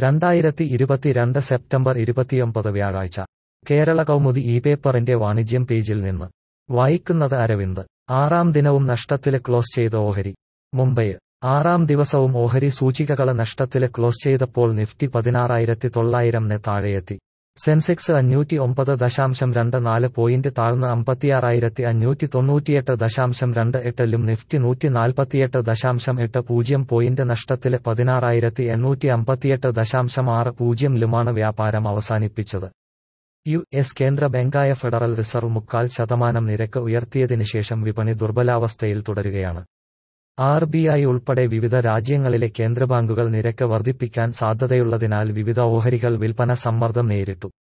രണ്ടായിരത്തി ഇരുപത്തിരണ്ട് സെപ്റ്റംബർ ഇരുപത്തിയൊമ്പത് വ്യാഴാഴ്ച കേരള കൗമുദി ഈ പേപ്പറിന്റെ വാണിജ്യം പേജിൽ നിന്ന് വായിക്കുന്നത് അരവിന്ദ് ആറാം ദിനവും നഷ്ടത്തില് ക്ലോസ് ചെയ്ത ഓഹരി മുംബൈ ആറാം ദിവസവും ഓഹരി സൂചികകള് നഷ്ടത്തില് ക്ലോസ് ചെയ്തപ്പോൾ നിഫ്റ്റി പതിനാറായിരത്തി തൊള്ളായിരംന് താഴെയെത്തി സെൻസെക്സ് അഞ്ഞൂറ്റി ഒമ്പത് ദശാംശം രണ്ട് നാല് പോയിന്റ് താഴ്ന്ന് അമ്പത്തിയാറായിരത്തി അഞ്ഞൂറ്റി തൊണ്ണൂറ്റിയെട്ട് ദശാംശം രണ്ട് എട്ടിലും നിഫ്റ്റി നൂറ്റി നാൽപ്പത്തിയെട്ട് ദശാംശം എട്ട് പൂജ്യം പോയിന്റ് നഷ്ടത്തില് പതിനാറായിരത്തി എണ്ണൂറ്റി അമ്പത്തിയെട്ട് ദശാംശം ആറ് പൂജ്യംലുമാണ് വ്യാപാരം അവസാനിപ്പിച്ചത് യു എസ് കേന്ദ്ര ബാങ്കായ ഫെഡറൽ റിസർവ് മുക്കാൽ ശതമാനം നിരക്ക് ഉയർത്തിയതിനു ശേഷം വിപണി ദുർബലാവസ്ഥയിൽ തുടരുകയാണ് ആർ ബി ഐ ഉൾപ്പെടെ വിവിധ രാജ്യങ്ങളിലെ കേന്ദ്രബാങ്കുകൾ നിരക്ക് വർദ്ധിപ്പിക്കാൻ സാധ്യതയുള്ളതിനാൽ വിവിധ ഓഹരികൾ വിൽപ്പന സമ്മർദ്ദം നേരിട്ടു